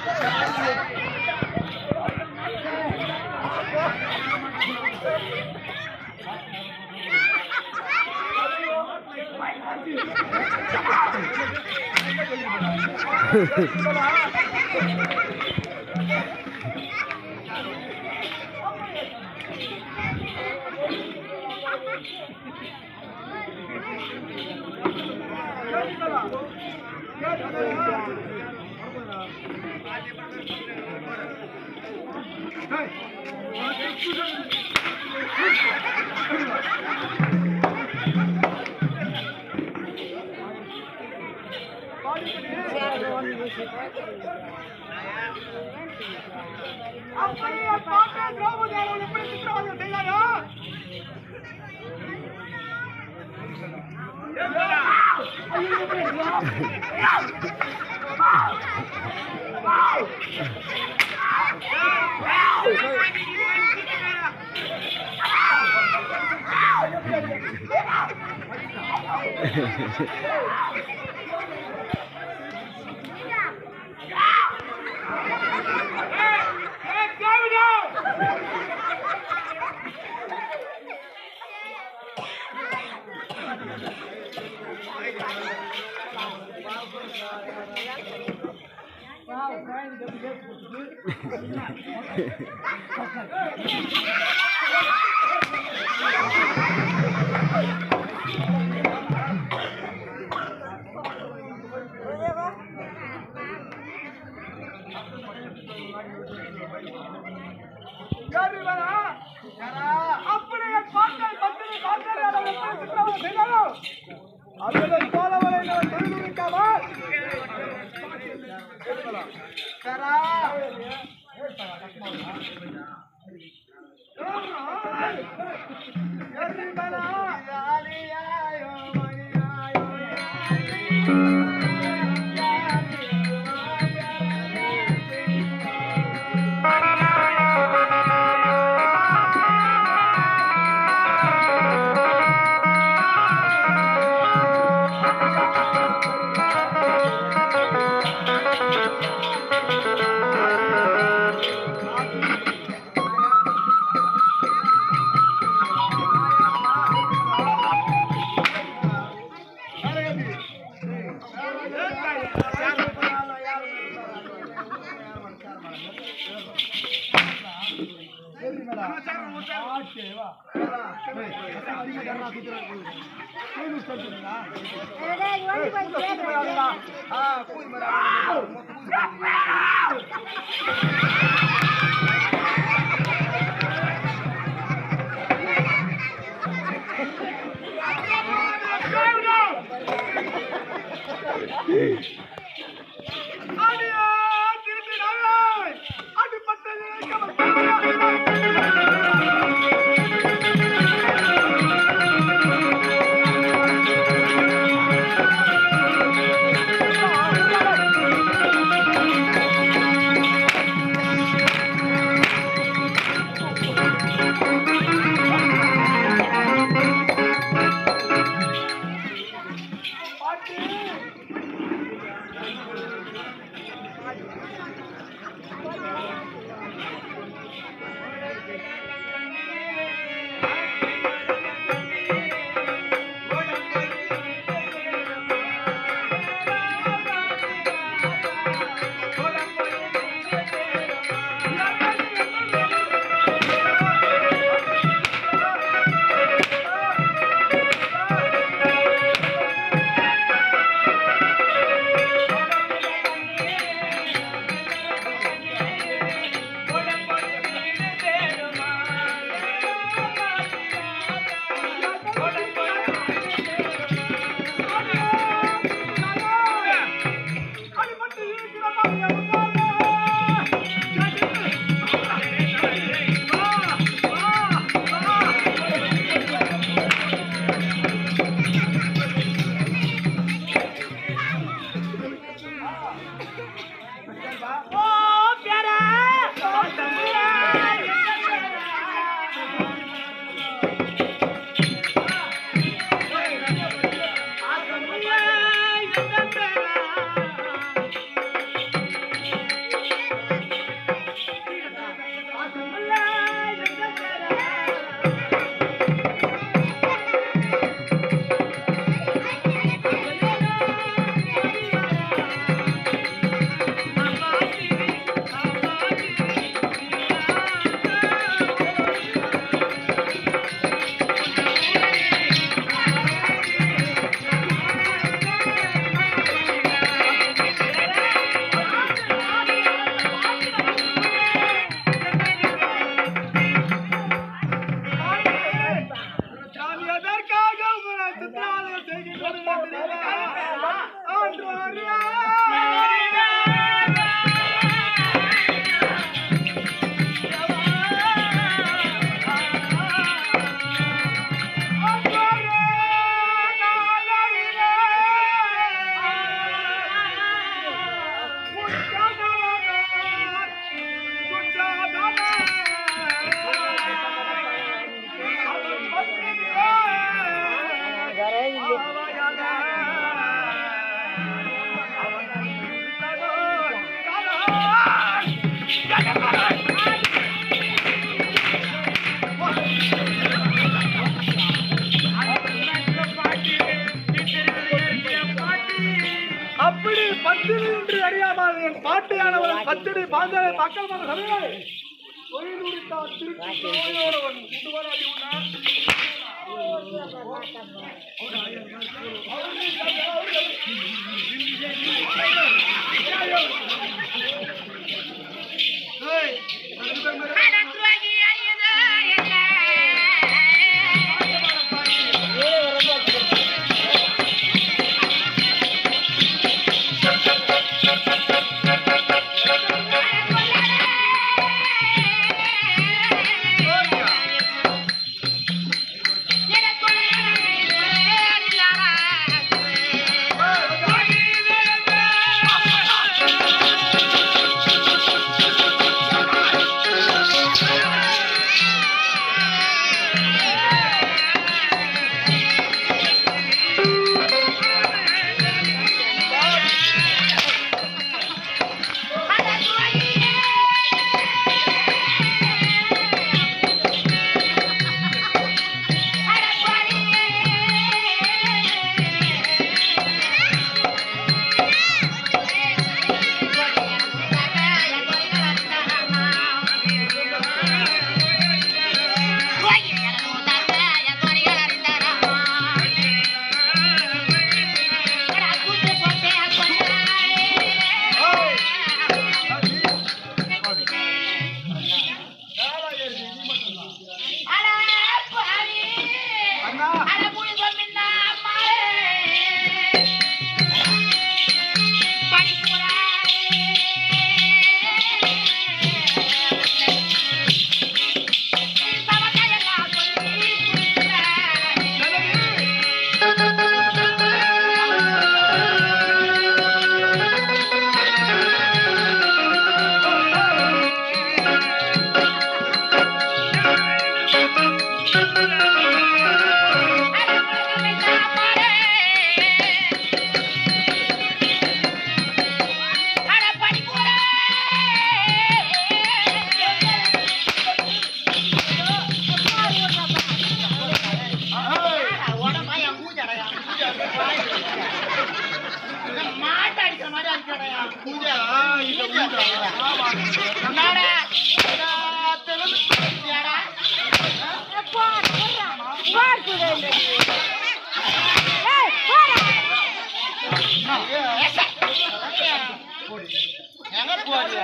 அப்படியே பாட்டா திரௌபதி அவர்கள் எப்படி சித்திரவதை செய்தாரோ ஏய், திராவிடா! யாரு இவரா? அப்படியே பாட்டை பத்தினி பாட்டை அவர்கள் எப்படி சித்திரவதை செய்தாரோ அவர்கள் தோழவரை நான் தெரிவிக்காமல் சரா Yeah. என் பாட்டியானவன் பத்திரி பாஞ்சாலை மக்கள் மன சபையை தொழிலுரித்தார் திருச்சி நோயோடவன் கொண்டு வராடி உண்ணா ஏய், ரெண்டு பேரும் மேல அண்ணா மாட்டடிக்கிற மாதிரி அடிக்கடையா ஆ, இந்த ஊஞ்சா. ஆமா. என்னடா தெலுங்கு யாரா எங்க போறியா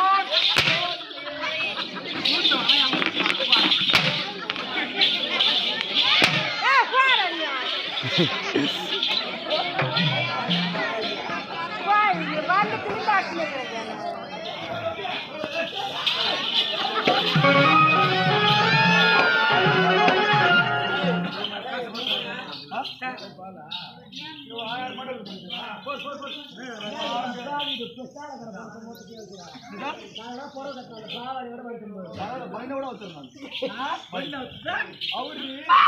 பையனோட வச்சிருந்தாங்க. அவரு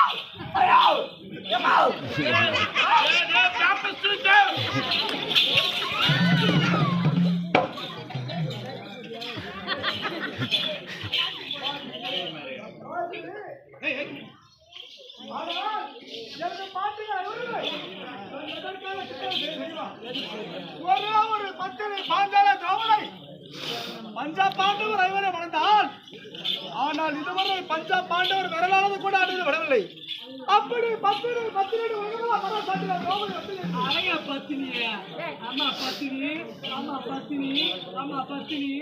ஆனால், எனது பாட்டில் அருள்மை. எதற்காக சித்தம் தெரியுமா? ஒரே ஒரு பத்திரை பாஞ்சால திராவிடை பஞ்சா பாண்டவர் ஐவரை மணந்தால் ஆனால் இதுவரை பஞ்சா பாண்டவர் விரலானது கூட அடைந்து விடவில்லை அப்படி பத்திரை பத்திரை உலகமா மரம் சாட்டின திரௌபதி வந்து அழகா பத்தினி அம்மா பத்தினி அம்மா பத்தினி அம்மா பத்தினி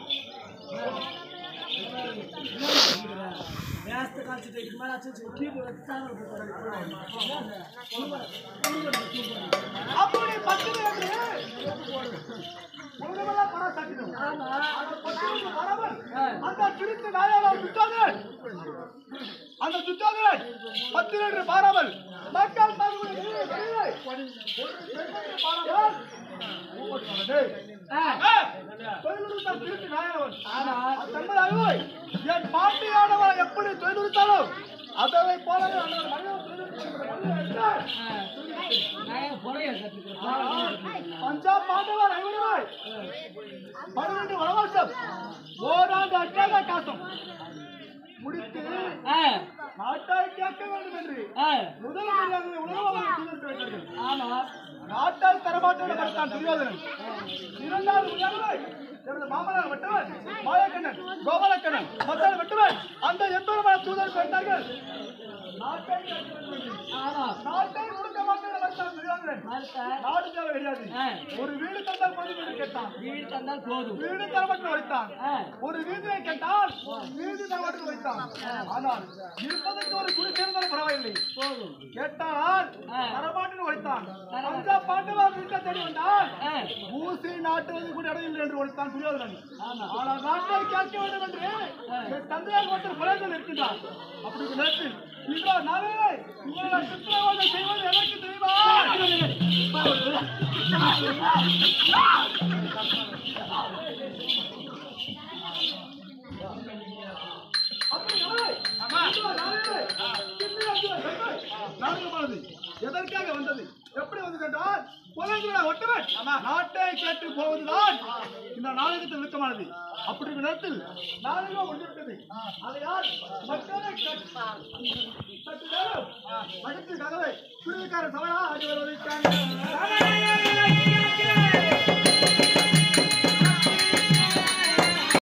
வேஸ்த காய்ச்சிட்டு இது மாதிரி ஆச்சு கீழே வச்சு சேனல் அப்படி பத்திரை என்று உலகமெல்லாம் மரம் சாட்டினோம் ஆமா அந்த பத்திரிகை பரவல் அந்த திருத்து நாயாள சுத்தாதன் அந்த சுத்தாதன் பத்திரண்டு பாராமல் மக்கள் மறுபடி வெளியே, வெளியே. ஒரு பெண்ணை பாராமல் ஒவ்வொரு சொன்னது. ஏய், தொழிலுறுத்தல் திருத்து நாயாளவன். அது தங்கள் அறிவை. என் பாட்டியானவன் எப்படி தொழிலுறுத்தாலும் அதனை போலவே அந்த மனிதன் தொழிலுறுத்தல் நான் புறைய கத்துக்கிறேன் பஞ்சாப் பாண்டவர் ஐவருவாய் பன்னிரண்டு வனவாசம் ஓராண்டு அட்டாக காசம் முடித்து நாட்டாய் கேட்க வேண்டும் என்று ஆ, முதல் மரியாதை உலகம் தீர்த்து வைத்தார்கள் ஆமா நாட்டால் தரமாட்டோட மறுத்தான் துரியோதனன் இரண்டாவது மரியாதை எனது மாமனார் வெட்டவன் மாயக்கண்ணன் கோபாலக்கண்ணன் மத்தால் வெட்டவன் அந்த எத்தொரு தூதர் பெற்றார்கள் நாட்டை கேட்க வேண்டும் என்று. ஆமா நாட்டை கொடுக்க மாட்டேன் மறுத்தான் துரியோதனன் மறுத்த நாடு தேவை கிடையாது ஆ, ஒரு வீடு தந்தால் போதும் என்று கேட்டான் வீடு தந்தால் போதும் வீடு தரமட்டு வைத்தான் ஆ, ஒரு வீதியை கேட்டால் வீடு தரமட்டு வைத்தான் ஆனால் இருப்பதற்கு ஒரு குடி சேர்ந்தாலும் பரவாயில்லை போதும் கேட்டால் ஆ. தரமாட்டுன்னு வைத்தான் பஞ்சா பாண்டவா வீட்டை தேடி வந்தான் ஆ, ஊசி நாட்டுவது கூட இடம் இல்லை என்று ஒழித்தான் துரியோதனன் ஆமா ஆனால் நாட்டை கேட்க வேண்டும் என்று என் தந்தையார் ஒருத்தர் குறைந்தல் இருக்கின்றார் அப்படி ஒரு நேரத்தில் இதோ நானே உங்களை சித்திரவதை செய்வது எனக்கு தெரியுமா அப்படி நானே, இதோ நானே, சித்திரவதை நாடகமானது எதற்காக வந்தது எப்படி வந்தது என்றால் புலன்களை ஒட்டவன் நாட்டை கேட்டு போவதுதான் இந்த நாடகத்தில் விருக்கமானது அப்படி ஒரு நேரத்தில் நாடகம் கொண்டிருக்கிறது அதையால் மக்களை கட்- சற்று நேரம் மடித்து கதவை குருவிக்கார சவனா ஆடி வருவதை காண்க.